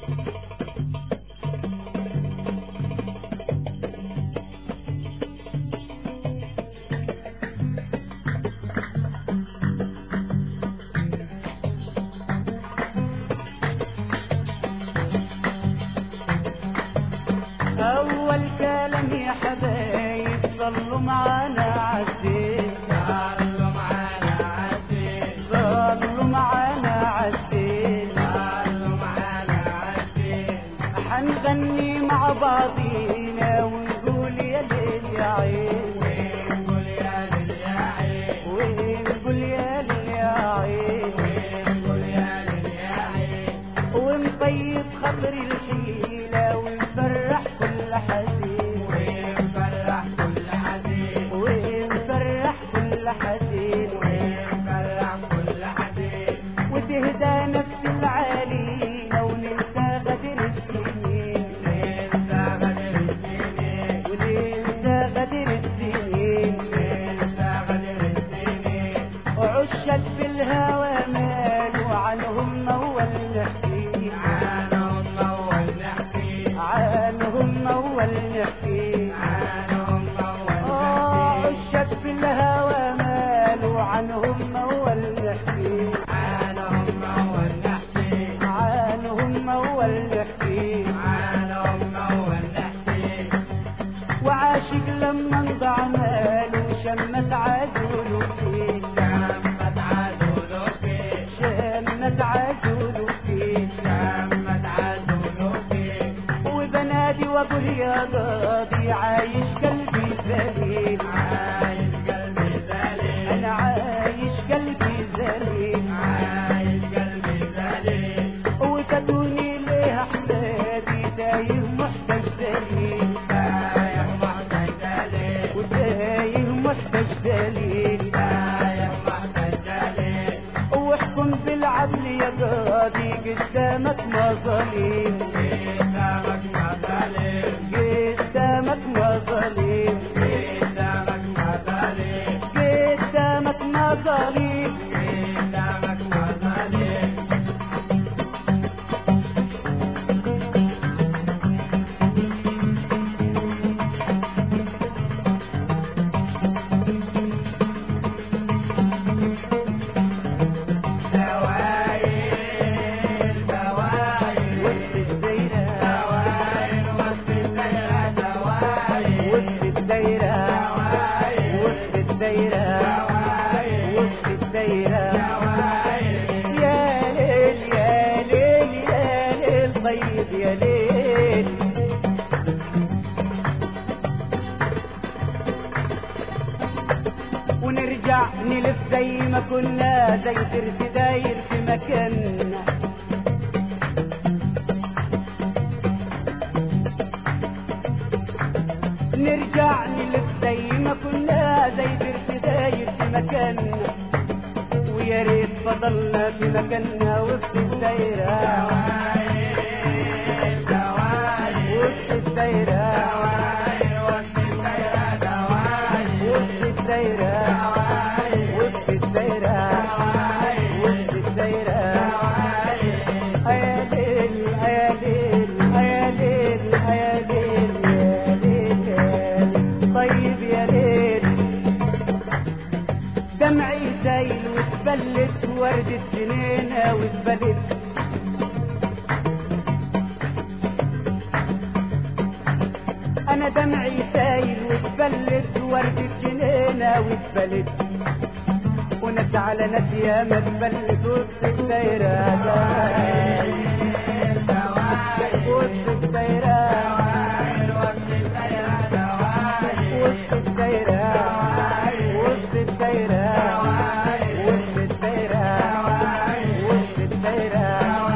أول كلام يا حبايب صلوا معانا عالدين صلوا معانا عالدين صلوا معانا عالدين صلوا معانا عالدين حنغني مع بعضينا ونقول يا ليل يا عين ونقول يا ليل يا عين ونقول يا ليل يا عين ونقول يا ليل يا عين ونطيب خاطري الحيلة ونفرح كل حزين ونفرح كل حزين ونفرح كل حزين ونفرح كل حزين وتهدى نفس العالينا وننسى غدر السنين ننسى غدر السنين وننسى غدر السنين ننسى غدر السنين وعشت في الهوى مالوا عنهم أول نحكي عنهم أول نحكي عنهم أول نحكي عنهم أول آه، نحكي عشت في الهوى مالوا عنهم أول نحكي عنهم أول نحكي عنهم أول نحكي عنهم أول نحكي وعاشق لما انضع ماله شمت عجوله فيه شمت عدوله فيه شمت عجوله فيه شمت عدوله فيه وبنادي واقول يا قاضي عايش قلبي ذليل عايش قلبي ذليل انا عايش قلبي ذليل عايش قلبي ذليل وتدوني ليه احبابي تايه محتاج دليل رايح محتاج دليل وتايه محتاج دليل رايح محتاج دليل واحكم بالعدل يا قاضي قدامك مظالم قدامك مظالم قدامك مظالم قدامك مظالم قدامك مظالم قدامك مظالم دواير دواير وسط الدايرة دواير وسط الدايرة دواير وسط الدايرة دواير وسط الدايرة دواير وسط الدايرة دواير يا ليل يا ليل يا ليل طيب يا ليل ونرجع نلف زي ما كنا زي ترس داير في مكاننا نرجع نلف زي ما كنا زي ترس داير في مكاننا ويا ريت فضلنا في مكاننا وسط الدايرة وسط الدايرة وسط الدايرة وسط الدايرة وسط الدايرة يا ليل يا ليل يا ليل يا ليل يا ليل يا ليل طيب يا ليل دمعي سايل وتبلت وردة جنينة وتبلت انا دمعي سايل وتبلت وردة جنينة وتبلت وناس على ناس ياما تبلت وسط الدايرة وسط الدايرة وسط الدايرة وسط الدايرة وسط الدايرة وسط الدايرة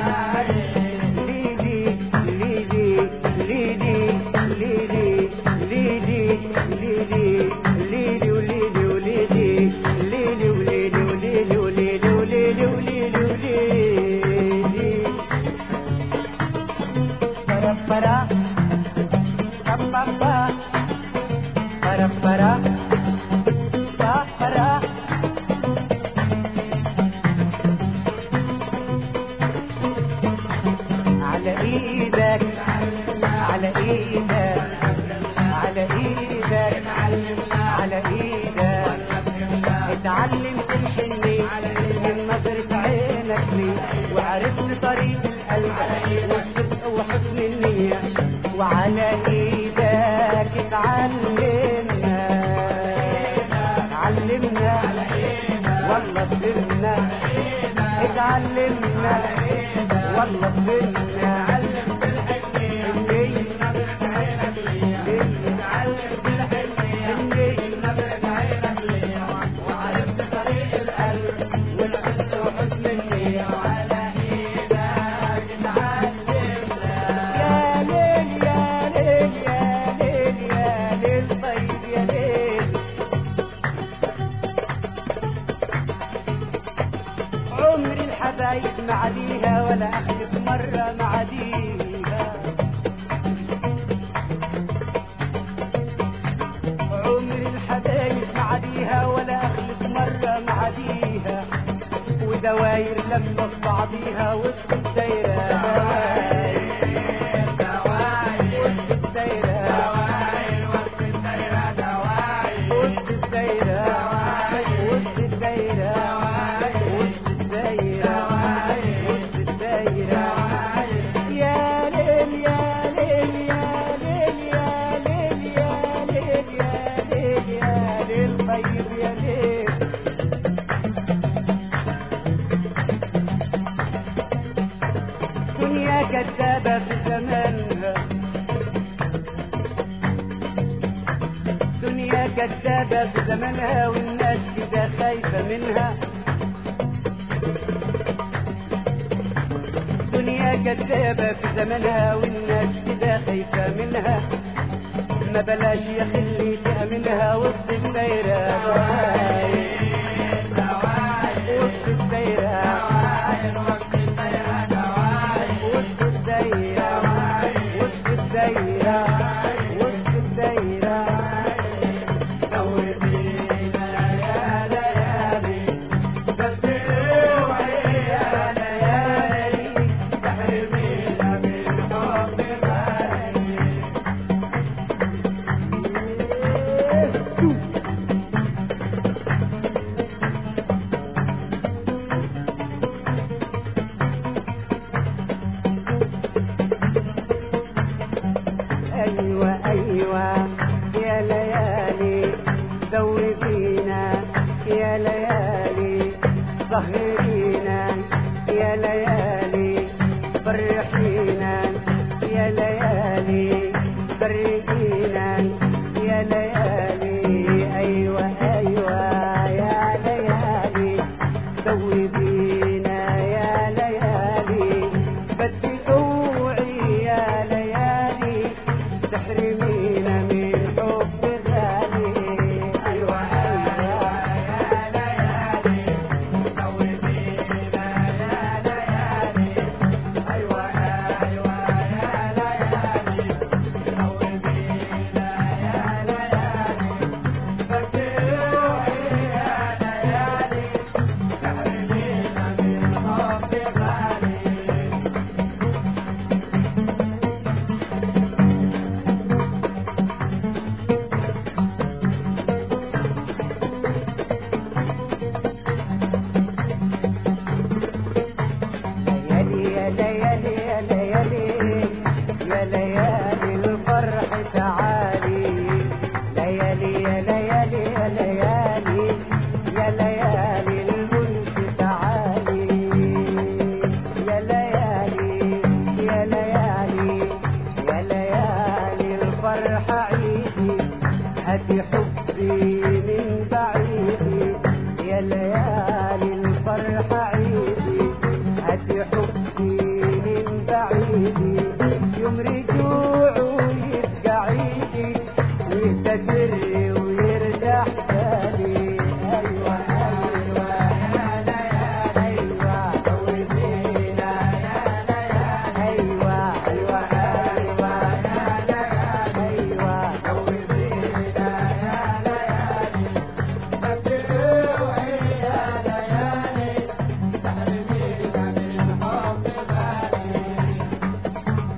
ليدي ليدي ليدي ليدي ليدي ليدي ليدي وليدي وليدي ليدي وليدي وليدي وليدي وليدي وليدي وليدي ايدك على ايدك على ايدك على ايدك اتعلمت الحني من نظرة عينك لي وعرفت طريق القلب والصدق وحسن النية وعلى ايدك اتعلمنا علمنا والله صرنا اتعلمنا والله صرنا يا ليل يا ليل يا ليل يا ليل طيب يا ليل عمري الحبايب معديها ولا اخلف مرة معديها عمري الحبايب معديها ولا اخلف مرة معديها ودواير لما في بعضيها وسط الدايرة دواير وسط الدايرة وسط الدايرة وسط الدايرة وسط الدايرة وسط الدايرة يا ليل يا ليل يا ليل يا ليل يا ليل يا ليل يا ليل طيب يا ليل دنيا كذابة في زمانها دنيا كذابة في زمانها والناس كده خايفة منها دنيا كذابة في زمانها والناس كده خايفة منها ما بلاش يا خلي تأمنها وسط الدايرة وسط الدايرة وسط الدايرة وسط الدايرة وسط الدايرة أيوة أيوة يا ليالي ذوبينا يا ليالي سهرينا يا ليالي فرحينا يا ليالي برقينا يا ليالي أيوة أيوة يا ليالي ذوبينا يا ليالي بدي اوعي يا ليالي تحرمينا من حب غالي ايوه ايوه يا ليالي ذوبينا يا ليالي ايوه ايوه يا ليالي ذوبينا يا ليالي بدي اوعي يا ليالي تحرمينا من حب غالي ليالي يا ليالي يا ليالي يا ليالي الفرح تعالي ليالي يا ليالي يا ليالي يا ليالي الملك تعالي يا ليالي يا ليالي يا ليالي الفرح عيدي هاتي حبي من بعيدي يا ليالي الفرح عيدي هاتي حبي من بعيدي يوم رجوع ويبقى عيدي وينتشر ويرجع بالي ايوه ايوه يا ليالي ايوه دوبينا يا ليالي ايوه ايوه ايوه يا ليالي ايوه دوبينا يا ليالي بدروعي يا ليالي تحرمينا من حب غالي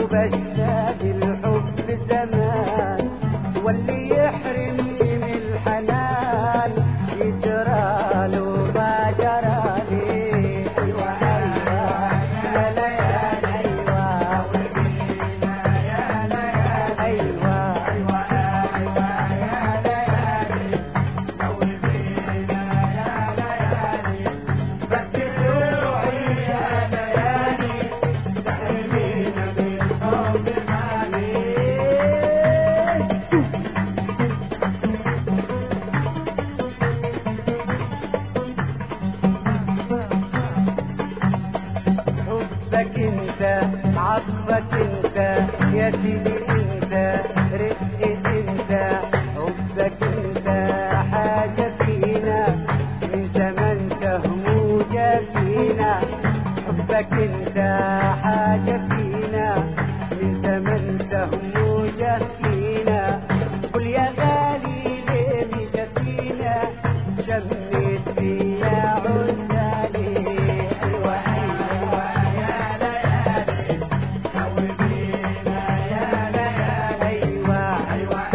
وبشتاق الحب زمان واللي يحرمني من الحنان يجرى له ما جرى لي ايوه ايوه يا ليالي ايوه ايوه حبك انت عطفك انت يا سيدي انت رزق انت حبك انت حاجة فينا من زمان تهموجة فينا حبك انت حاجة فينا من زمان تهموجة فينا قل يا غالي ليه جفينا شميت فيا عزالي ايوه ايوه يا ليالي ايوه ايوه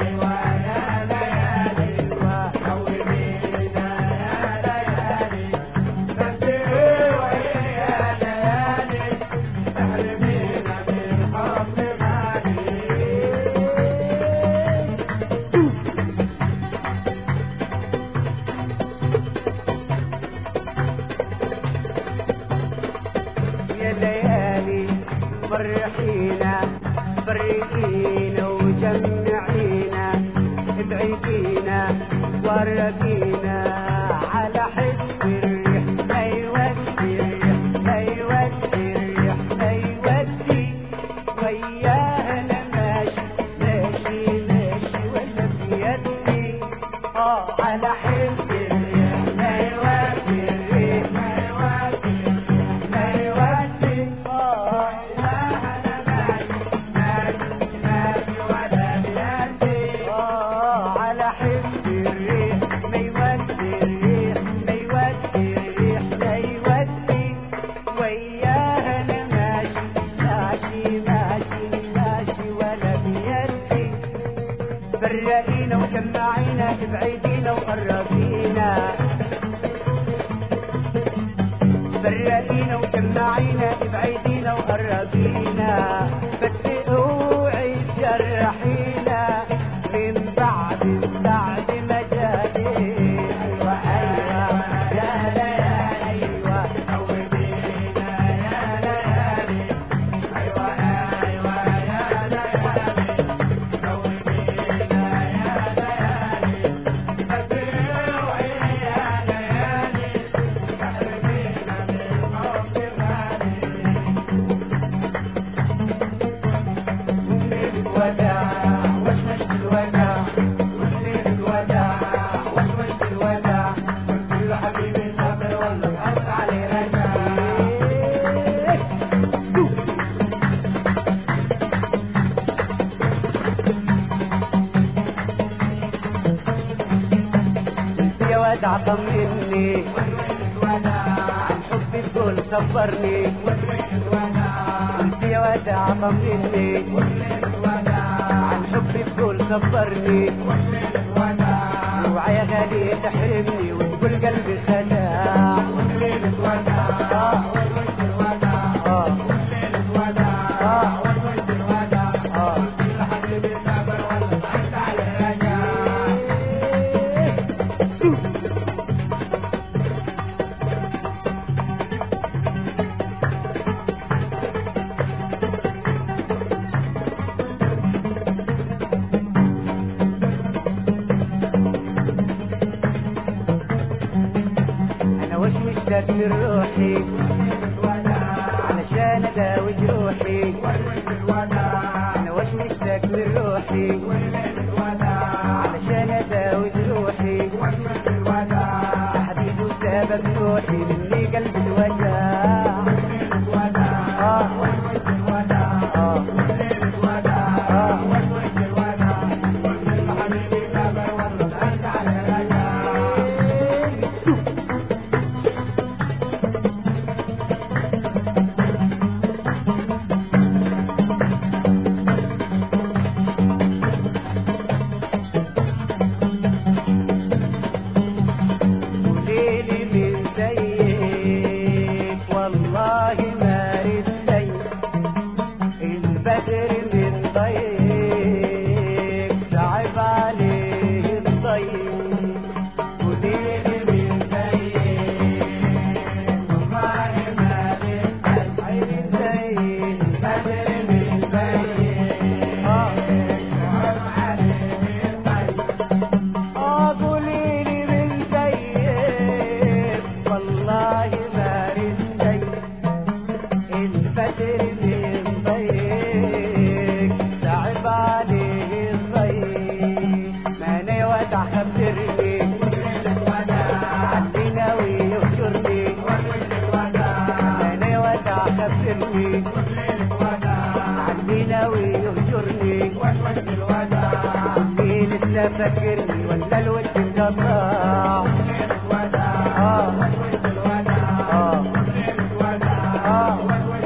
يا ليالي فرحينا فرقينا وجمعينا ابعدينا ورقينا على حب الريح لا يودي الريح لا يودي الريح لا يودي وياها انا ماشي ماشي ماشي ولا بيدي اه على حب الريح لا يودي الريح لا يودي لا يودي اه آه، على حب الريح ما يودي الريح ما يودي الريح لا يودي وياها انا ماشي ماشي ماشي ماشي ولا بيدي فرقينا وجمعينا ابعدينا وقربينا فرقينا وجمعينا ابعدينا وقربينا بس اوعي تجرحينا من بعد بعد ما جاني ايوه ايوه يا ليالي ايوه الوداع وشوش الوداع وسليم الوداع وشوش الوداع كل حبيبي صابر والله الأرض عليه رجع يا ودع طمني عن حبي تقول صبرني يا ودع طمني عن حبي تقول صبرني اوعى يا غالي تحرمني وتقول قلبي خداع آه. آه. آه. آه. انا وش مشتاق من روحي علشان اداوي جروحي انا وش مشتاق من روحي علشان اداوي جروحي يا حبيبي وسبب نوحي مني قلب الوداع آه. آه. آه. يسافرني عني ناوي يهجرني اللي لسه فاكرني ولا الود انقطع آه آه آه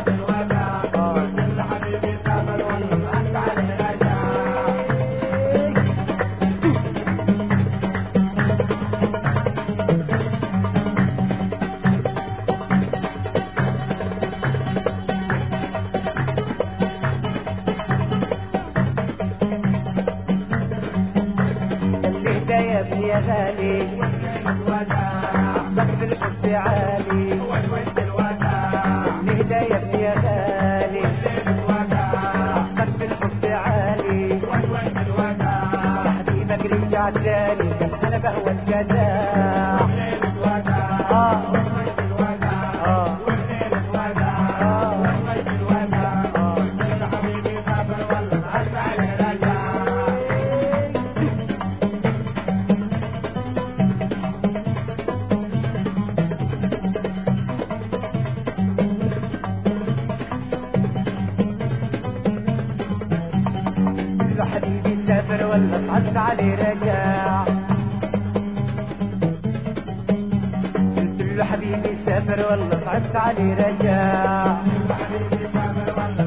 اللي ده يا ابني يا غالي سقف الحب عالي اللي ده يا ابني يا غالي سقف الحب عالي يا حبيبك رجع تاني كان انا بهوى الجدع آه آه له حبيبي سافر ولا صعدت عليه رجع قلت له حبيبي سافر ولا صعدت عليه رجع